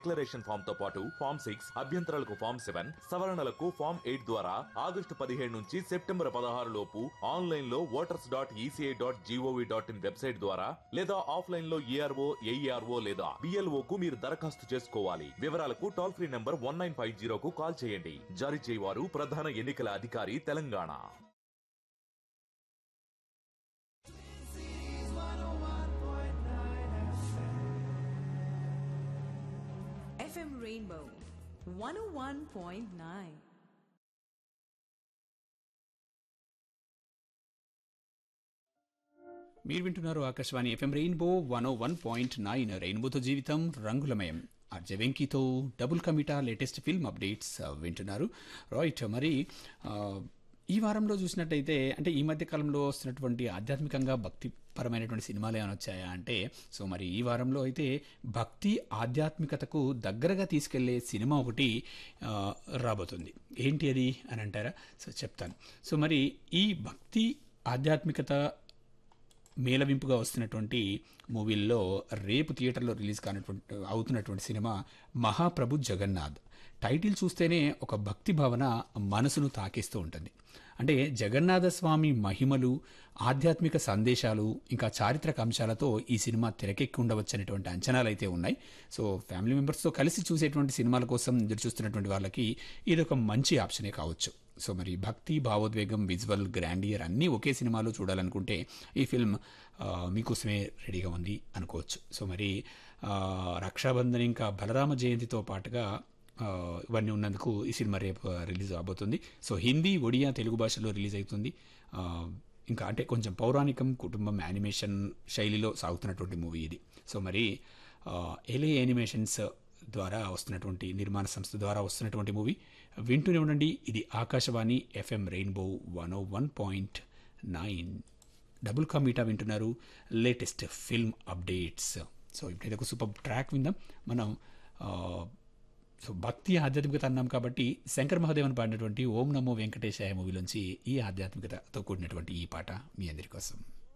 Declaration form తో పాటు form six అభ్యంతరాలకు ఫామ్ సెవెన్ సవరణలకు ఫామ్ ఎయిట్ ద్వారా ఆగస్టు పదిహేడు నుంచి సెప్టెంబర్ పదహారు లోపు ఆన్లైన్ లో voters dot ECI dot GOV dot in website ద్వారా లేదా ఆఫ్లైన్ లో ఏఆర్ఓ ఏఈఆర్ఓ లేదా బిఎల్ఓ కు మీరు దరఖాస్తు చేసుకోవాలి వివరాలకు toll free number one nine five జీరోకు కాల్ చేయండి జారీ చేయవారు ప్రధాన ఎన్నికల అధికారి తెలంగాణ FM Rainbow 101.9. మీరు వింటున్నారు Akashvani FM rainbow one O one point nine రెయిన్బోతో జీవితం రంగులమయం ఆర్జే వెంకీతో డబుల్ కమిటా లేటెస్ట్ ఫిల్మ్ అప్డేట్స్ ఆ, వింటున్నారు రైట్ మరి ఆ, ఈ వారంలో చూసినట్టయితే అంటే ఈ మధ్య కాలంలో వస్తున్నటువంటి ఆధ్యాత్మికంగా భక్తిపరమైనటువంటి సినిమాలు ఏమైనా వచ్చాయా అంటే సో మరి ఈ వారంలో అయితే భక్తి ఆధ్యాత్మికతకు దగ్గరగా తీసుకెళ్లే సినిమా ఒకటి ఆ, రాబోతుంది ఏంటి అది అని అంటారా సో చెప్తాను సో మరి ఈ భక్తి ఆధ్యాత్మికత మేలవింపుగా వస్తున్నటువంటి మూవీల్లో రేపు థియేటర్లో రిలీజ్ కానటువంటి అవుతున్నటువంటి సినిమా మహాప్రభు జగన్నాథ్ టైటిల్ చూస్తేనే ఒక భక్తి భావన మనసును తాకేస్తూ ఉంటుంది అంటే జగన్నాథ స్వామి మహిమలు ఆధ్యాత్మిక సందేశాలు ఇంకా చారిత్రక అంశాలతో ఈ సినిమా తెరకెక్కి ఉండవచ్చనేటువంటి అంచనాలు అయితే ఉన్నాయి సో ఫ్యామిలీ మెంబర్స్తో కలిసి చూసేటువంటి సినిమాల కోసం ఎదురు చూస్తున్నటువంటి వాళ్ళకి ఇది ఒక మంచి ఆప్షనే కావచ్చు సో మరి భక్తి భావోద్వేగం విజువల్ గ్రాండియర్ అన్నీ ఒకే సినిమాలో చూడాలనుకుంటే ఈ ఫిల్మ్ ఆ, మీకోసమే రెడీగా ఉంది అనుకోవచ్చు సో మరి ఆ, రక్షాబంధన్ ఇంకా బలరామ జయంతితో పాటుగా ఆ, ఇవన్నీ ఉన్నందుకు ఈ సినిమా రేపు రిలీజ్ అవబోతుంది సో హిందీ ఒడియా తెలుగు భాషలో రిలీజ్ అవుతుంది ఆ, ఇంకా అంటే కొంచెం పౌరాణికం కుటుంబం యానిమేషన్ శైలిలో సాగుతున్నటువంటి మూవీ ఇది సో మరి ఆ, ఎలే యానిమేషన్స్ ద్వారా వస్తున్నటువంటి నిర్మాణ సంస్థ ద్వారా వస్తున్నటువంటి మూవీ వింటూనే ఉండండి ఇది Akashvani FM rainbow one O one point nine double కామీటా వింటున్నారు లేటెస్ట్ ఫిల్మ్ అప్డేట్స్ సో ఇప్పుడైతే ఒక సూపర్ ట్రాక్ విందాం మనం ఆ, సో భక్తి ఆధ్యాత్మికత అన్నాం కాబట్టి శంకర్ మహాదేవన్ పాడినటువంటి ఓం నమో వెంకటేశాయ మూవీలోంచి ఈ ఆధ్యాత్మికతతో కూడినటువంటి ఈ పాట మీ అందరి కోసం